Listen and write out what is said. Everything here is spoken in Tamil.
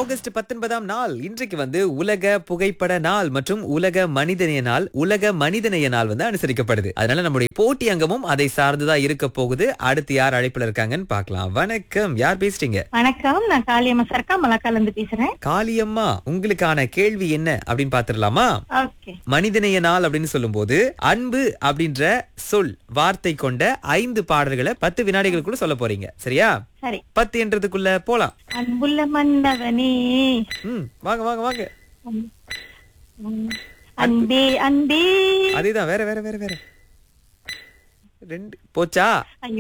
ஆகஸ்ட் பத்தொன்பதாம் நாள் இன்றைக்கு வந்து உலக புகைப்பட நாள் மற்றும் உலக மனிதநேய நாள் உலக மனிதநேய நாள் வந்து அனுசரிக்கப்படுது அதனால நம்முடைய போட்டி அங்கமும் அதை சார்ந்துதான் இருக்க போகுது அடுத்து யார் அழைப்புல இருக்காங்கன்னு பார்க்கலாம் வணக்கம் யார் பேசுறீங்க வணக்கம் நான் காளியம்மா சர்க்கா மலாக்கால இருந்து பேசுறேன் காளியம்மா உங்களுக்கான கேள்வி என்ன அப்படின்னு பாத்துடலாமா ஓகே மனிதநேய நாள் அப்படின்னு சொல்லும்போது அன்பு அப்படின்ற சொல் வார்த்தை கொண்ட ஐந்து பாடல்களை பத்து வினாடிகளுக்குள்ள சொல்ல போறீங்க சரியா சரி பத்து என்றதுக்குள்ள போலாம் அன்புள்ள மன்னவனே ம் வாங்க வாங்க வாங்க உம், அன்பே அன்பே அதேதான் வேற வேற வேற வேற ரெண்டு போச்சா ஐயோ